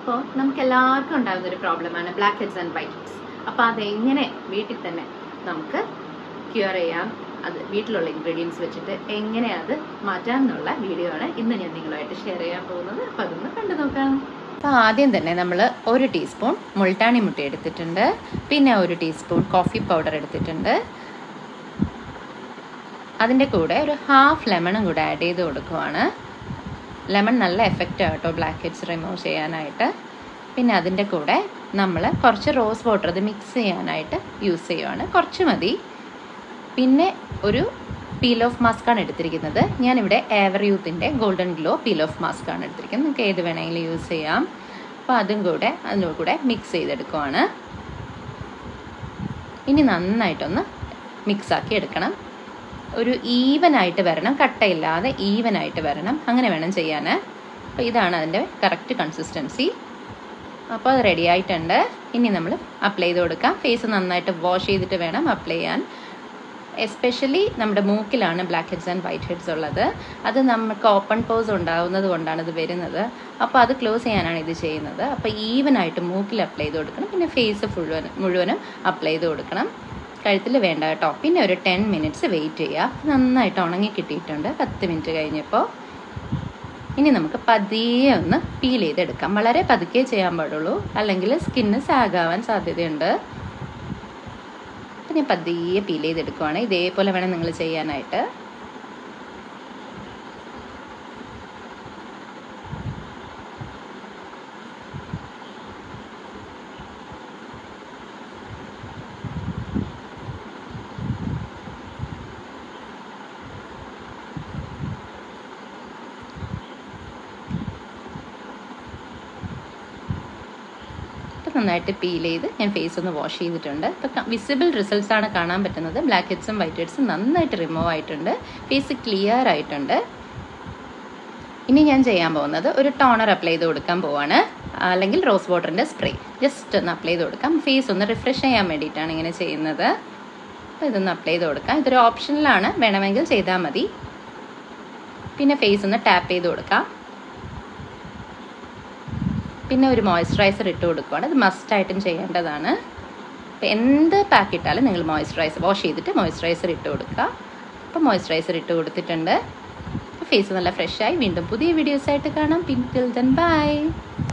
അപ്പോൾ നമുക്ക് എല്ലാവർക്കും ഉണ്ടാകുന്ന ഒരു പ്രോബ്ലമാണ് blackheads and whiteheads അപ്പോൾ അതെങ്ങനെ വീട്ടിൽ തന്നെ നമുക്ക് ക്യൂർ ചെയ്യാം അത് വീട്ടിലുള്ള ഇൻഗ്രീഡിയൻസ് വെച്ചിട്ട് എങ്ങനെ അത് മാറ്റാം എന്നുള്ള വീഡിയോ ആണ് ഇന്ന് ഞാൻ നിങ്ങളുമായിട്ട് ഷെയർ ചെയ്യാൻ പോകുന്നത് അപ്പോൾ അതൊന്ന് കണ്ടു നോക്കാം അപ്പോൾ ആദ്യം തന്നെ നമ്മൾ ഒരു ടീസ്പൂൺ മുൾട്ടാണി മുട്ട എടുത്തിട്ടുണ്ട് പിന്നെ ഒരു ടീസ്പൂൺ കോഫി പൗഡർ എടുത്തിട്ടുണ്ട് അതിൻ്റെ കൂടെ ഒരു ഹാഫ് ലെമണും കൂടെ ആഡ് ചെയ്ത് കൊടുക്കുവാണ് ലെമൺ നല്ല എഫക്റ്റ് കേട്ടോ ബ്ലാക്ക് ഹെഡ്സ് റിമൂവ് ചെയ്യാനായിട്ട് പിന്നെ അതിൻ്റെ കൂടെ നമ്മൾ കുറച്ച് റോസ് വാട്ടർ അത് മിക്സ് ചെയ്യാനായിട്ട് യൂസ് ചെയ്യുവാണ് കുറച്ച് മതി പിന്നെ ഒരു പീൽ ഓഫ് മാസ്ക് ആണ് എടുത്തിരിക്കുന്നത് ഞാനിവിടെ ഏവർ യൂത്തിൻ്റെ golden glow peel off mask ആണ് എടുത്തിരിക്കുന്നത് നിങ്ങൾക്ക് ഏത് വേണമെങ്കിലും യൂസ് ചെയ്യാം അപ്പോൾ അതും കൂടെ അതിൻ്റെ കൂടെ മിക്സ് ചെയ്തെടുക്കുവാണ് ഇനി നന്നായിട്ടൊന്ന് മിക്സാക്കി എടുക്കണം ഒരു ഈവൻ ആയിട്ട് വരണം കട്ടയില്ലാതെ ഈവൻ ആയിട്ട് വരണം അങ്ങനെ വേണം ചെയ്യാൻ അപ്പോൾ ഇതാണ് അതിൻ്റെ കറക്റ്റ് കൺസിസ്റ്റൻസി അപ്പോൾ അത് റെഡി ആയിട്ടുണ്ട് ഇനി നമ്മൾ അപ്ലൈ ചെയ്ത് കൊടുക്കാം ഫേസ് നന്നായിട്ട് വാഷ് ചെയ്തിട്ട് വേണം അപ്ലൈ ചെയ്യാൻ എസ്പെഷ്യലി നമ്മുടെ മൂക്കിലാണ് blackheads and whiteheads ഉള്ളത് അത് നമുക്ക് ഓപ്പൺ പോസ് ഉണ്ടാവുന്നത് കൊണ്ടാണ് ഇത് വരുന്നത് അപ്പോൾ അത് ക്ലോസ് ചെയ്യാനാണ് ഇത് ചെയ്യുന്നത് അപ്പോൾ ഈവൻ ആയിട്ട് മൂക്കിൽ അപ്ലൈ ചെയ്ത് കൊടുക്കണം പിന്നെ ഫേസ് മുഴുവൻ മുഴുവനും അപ്ലൈ ചെയ്ത് കൊടുക്കണം കഴുത്തിൽ വേണ്ട കേട്ടോ പിന്നെ ഒരു ടെൻ മിനിറ്റ്സ് വെയിറ്റ് ചെയ്യുക നന്നായിട്ട് ഉണങ്ങി കിട്ടിയിട്ടുണ്ട് പത്ത് മിനിറ്റ് കഴിഞ്ഞപ്പോൾ ഇനി നമുക്ക് പതിയെ ഒന്ന് പീൽ ചെയ്തെടുക്കാം വളരെ പതുക്കെ ചെയ്യാൻ പാടുള്ളൂ അല്ലെങ്കിൽ സ്കിന്ന് സാഗാവാൻ സാധ്യതയുണ്ട് അപ്പം ഞാൻ പതിയെ പീൽ ചെയ്തെടുക്കുവാണ് ഇതേപോലെ വേണം നിങ്ങൾ ചെയ്യാനായിട്ട് ഇപ്പം നന്നായിട്ട് പീൽ ചെയ്ത് ഞാൻ ഫേസ് ഒന്ന് വാഷ് ചെയ്തിട്ടുണ്ട് ഇപ്പം വിസിബിൾ റിസൾട്ട്സ് ആണ് കാണാൻ പറ്റുന്നത് ബ്ലാക്ക് ഹെഡ്സും വൈറ്റ് ഹെഡ്സും നന്നായിട്ട് റിമൂവ് ആയിട്ടുണ്ട് ഫേസ് ക്ലിയർ ആയിട്ടുണ്ട് ഇനി ഞാൻ ചെയ്യാൻ പോകുന്നത് ഒരു ടോണർ അപ്ലൈ ചെയ്ത് കൊടുക്കാൻ പോവാണ് അല്ലെങ്കിൽ റോസ് വാട്ടറിൻ്റെ സ്പ്രേ ജസ്റ്റ് ഒന്ന് അപ്ലൈ ചെയ്ത് കൊടുക്കാം ഫേസ് ഒന്ന് റിഫ്രഷ് ചെയ്യാൻ വേണ്ടിയിട്ടാണ് ഇങ്ങനെ ചെയ്യുന്നത് അപ്പോൾ ഇതൊന്ന് അപ്ലൈ ചെയ്ത് കൊടുക്കാം ഇതൊരു ഓപ്ഷനിലാണ് വേണമെങ്കിൽ ചെയ്താൽ മതി പിന്നെ ഫേസ് ഒന്ന് ടാപ്പ് ചെയ്ത് കൊടുക്കാം പിന്നെ ഒരു മോയ്സ്ചറൈസർ ഇട്ട് കൊടുക്കുകയാണ് ഇത് മസ്റ്റായിട്ടും ചെയ്യേണ്ടതാണ് അപ്പോൾ എന്ത് പാക്ക് ഇട്ടാലും നിങ്ങൾ മോയ്സ്ചറൈസർ വാഷ് ചെയ്തിട്ട് മോയ്സ്ചറൈസർ ഇട്ട് കൊടുക്കുക അപ്പോൾ മോയ്സ്ചറൈസർ ഇട്ട് കൊടുത്തിട്ടുണ്ട് ഫേസ് നല്ല ഫ്രഷായി വീണ്ടും പുതിയ വീഡിയോസായിട്ട് കാണാം പിൻ ടിൽ ദെൻ ബൈ